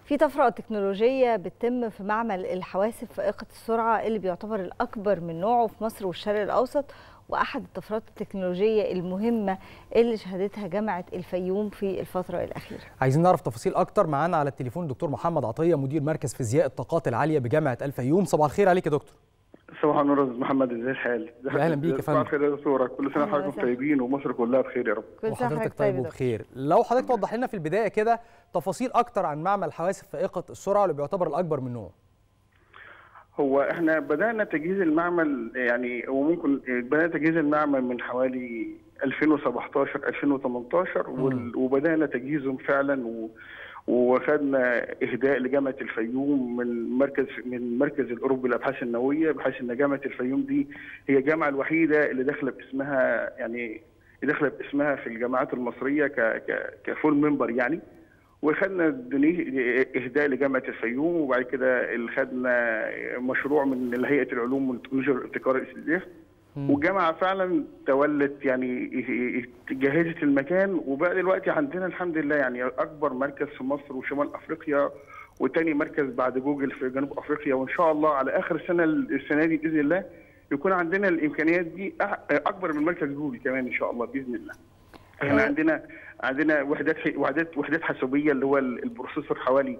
في طفرة تكنولوجية بتتم في معمل الحواسب فائقة السرعة اللي بيعتبر الأكبر من نوعه في مصر والشرق الأوسط وأحد الطفرات التكنولوجية المهمة اللي شهدتها جامعة الفيوم في الفترة الأخيرة عايزين نعرف تفاصيل أكتر معانا على التليفون الدكتور محمد عطية مدير مركز فيزياء الطاقات العالية بجامعة الفيوم صباح الخير عليك يا دكتور صباح النور يا استاذ محمد ازي الحال؟ اهلا بيك يا فندم صباح الخير يا دكتوره كل سنه وحضراتكم طيبين ومصر كلها بخير يا رب كل سنة وحضرتك وحضرتك طيب طيب وبخير لو حضرتك توضح لنا في البداية كده تفاصيل أكتر عن معمل حواسب فائقة السرعة اللي بيعتبر الأكبر من نوعه هو احنا بدانا تجهيز المعمل يعني وممكن بدانا تجهيز المعمل من حوالي 2017 2018 وال- وبدانا تجهيزهم فعلا و وخدنا اهداء لجامعه الفيوم من مركز من المركز الاوروبي للابحاث النوويه بحيث ان جامعه الفيوم دي هي الجامعه الوحيده اللي داخله باسمها يعني داخله باسمها في الجامعات المصريه ك ك كفول ممبر يعني وخدنا دني- اهداء لجامعه الفيوم وبعد كده اللي خدنا مشروع من هيئه العلوم والتكنولوجيا والابتكار الاستهداف والجامعه فعلا تولت يعني جهزت المكان وبقى دلوقتي عندنا الحمد لله يعني اكبر مركز في مصر وشمال افريقيا وتاني مركز بعد جوجل في جنوب افريقيا وان شاء الله على اخر السنه السنه دي باذن الله يكون عندنا الامكانيات دي أح- اكبر من مركز جوجل كمان ان شاء الله باذن الله. احنا عندنا عندنا وحدات وحدات وحدات حاسوبيه اللي هو البروسيسور حوالي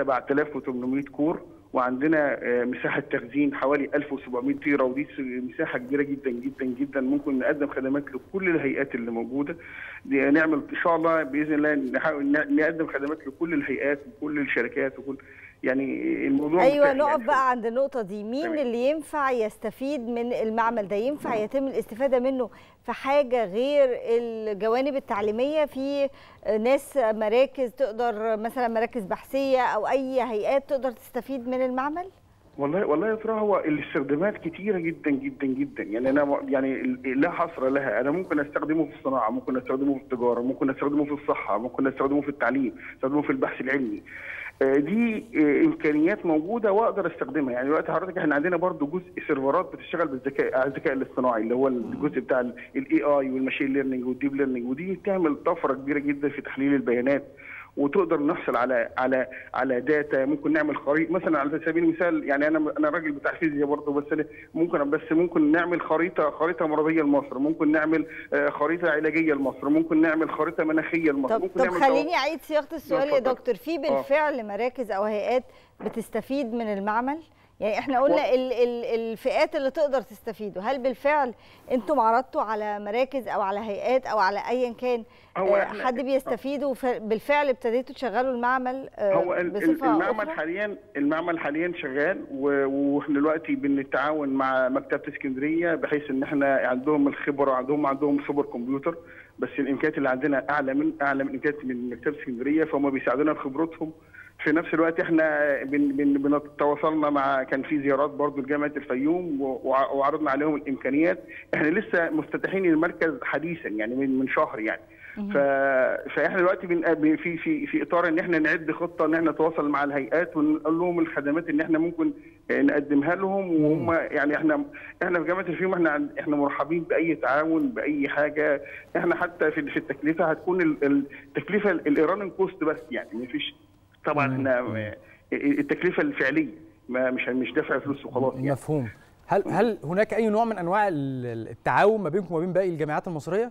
7800 كور وعندنا آه، مساحه تخزين حوالي 1700 تيرا ودي س- مساحه كبيره جدا جدا جدا ممكن نقدم خدمات لكل الهيئات اللي موجوده دي نعمل ان شاء الله باذن الله نحاول ن- نقدم خدمات لكل الهيئات وكل الشركات وكل يعني الموضوع أيوة متاح نقف يعني. بقى عند النقطة دي مين تمام. اللي ينفع يستفيد من المعمل ده ينفع يتم الاستفادة منه في حاجة غير الجوانب التعليمية في ناس مراكز تقدر مثلا مراكز بحثية أو أي هيئات تقدر تستفيد من المعمل والله والله يا ترى هو الاستخدامات كتيره جدا جدا جدا يعني انا م- يعني ال- لا حصر لها انا ممكن استخدمه في الصناعه ممكن استخدمه في التجاره ممكن استخدمه في الصحه ممكن استخدمه في التعليم استخدمه في البحث العلمي آه، دي آه، امكانيات موجوده واقدر استخدمها يعني دلوقتي حضرتك احنا عندنا برضو جزء سيرفرات بتشتغل بالذكاء على الذكاء الاصطناعي اللي هو الجزء بتاع الاي اي والماشين ليرنينج والديب ليرنينج ودي بتعمل طفره كبيره جدا في تحليل البيانات وتقدر نحصل على على على داتا ممكن نعمل خريطه مثلا على سبيل المثال يعني انا انا راجل بتاع فيزياء برضه بس أنا ممكن بس ممكن نعمل خريطه خريطه مرضيه لمصر ممكن نعمل آه، خريطه علاجيه لمصر ممكن نعمل خريطه مناخيه لمصر طب ممكن طب نعمل خليني أعيد صياغة السؤال يا اتفضل. دكتور في بالفعل مراكز أو هيئات بتستفيد من المعمل يعني احنا قلنا ال ال الفئات اللي تقدر تستفيدوا هل بالفعل انتم عرضتوا على مراكز او على هيئات او على ايا كان هو آه، إحنا- حد بيستفيد وبالفعل ابتديتوا تشغلوا المعمل آه، هو ال- ال- بصفه المعمل أخرى؟ حاليا المعمل حاليا شغال و- واحنا دلوقتي بنتعاون مع مكتبه اسكندريه بحيث ان احنا عندهم الخبره عندهم عندهم سوبر كمبيوتر بس الامكانيات اللي عندنا اعلى من اعلى من الامكانيات من مكتبه اسكندريه فهم بيساعدونا بخبرتهم في نفس الوقت احنا بن بن بنتواصلنا مع كان في زيارات برضو لجامعه الفيوم و- وع- وعرضنا عليهم الامكانيات احنا لسه مفتتحين المركز حديثا يعني من من شهر يعني ف... فاحنا دلوقتي بن... في في في اطار ان احنا نعد خطه ان احنا نتواصل مع الهيئات ونقول لهم الخدمات ان احنا ممكن نقدمها لهم وهم يعني احنا احنا في جامعه الفيوم احنا عن- احنا مرحبين باي تعاون باي حاجه احنا حتى في في التكلفه هتكون ال- التكلفه الايران كوست بس يعني ما فيش طبعا احنا التكلفه الفعليه ما مش مش دافع فلوس وخلاص يعني مفهوم هل هل هناك أي نوع من أنواع ال- ال- التعاون ما بينكم وما بين باقي الجامعات المصرية؟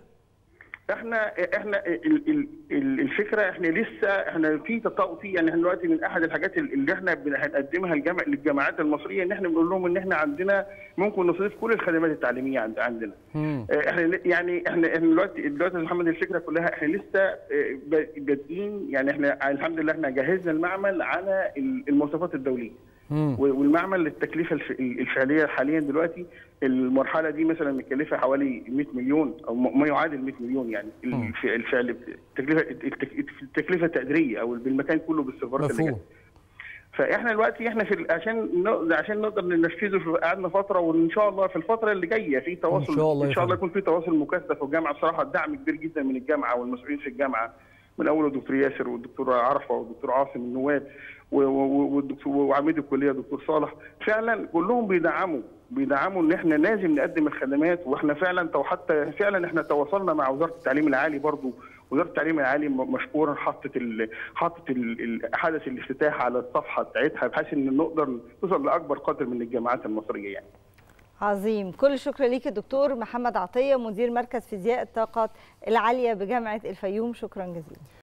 احنا احنا ال- ال- ال- الفكره احنا لسه احنا في تطور في يعني احنا دلوقتي من احد الحاجات اللي احنا بن- هنقدمها الجامع للجامعات المصريه ان احنا بنقول لهم ان احنا عندنا ممكن نستضيف كل الخدمات التعليميه عند عندنا. مم. اه، احنا ل- يعني احنا احنا دلوقتي دلوقتي يا محمد الفكره كلها احنا لسه اه، ب- بادئين يعني احنا الحمد لله احنا جهزنا المعمل على ال- المواصفات الدوليه. مم. والمعمل التكلفه الف- الفعليه حاليا دلوقتي المرحله دي مثلا مكلفه حوالي 100 مليون او ما يعادل 100 مليون يعني الف- الفعل التكلفه التك- التكلفه التقديريه او بالمكان كله بالسيرفرات اللي مفهوم جت. فاحنا دلوقتي احنا في ال- عشان ن- عشان نقدر ننفذه في- قعدنا فتره وان شاء الله في الفتره اللي جايه في تواصل إن شاء الله يا ان شاء الله فندم. يكون في تواصل مكثف والجامعه بصراحه دعم كبير جدا من الجامعه والمسؤولين في الجامعه من اول الدكتور ياسر والدكتور عرفه والدكتور عاصم النواب و- و- والدكتور وعميد الكليه الدكتور صالح فعلا كلهم بيدعموا بيدعموا ان احنا لازم نقدم الخدمات واحنا فعلا تو حتى فعلا احنا تواصلنا مع وزاره التعليم العالي برضو وزاره التعليم العالي مشكورا حطت ال حطت حدث الافتتاح على الصفحه بتاعتها بحيث ان نقدر نوصل لاكبر قدر من الجامعات المصريه يعني. عظيم كل الشكر ليك الدكتور محمد عطيه مدير مركز فيزياء الطاقات العاليه بجامعه الفيوم شكرا جزيلا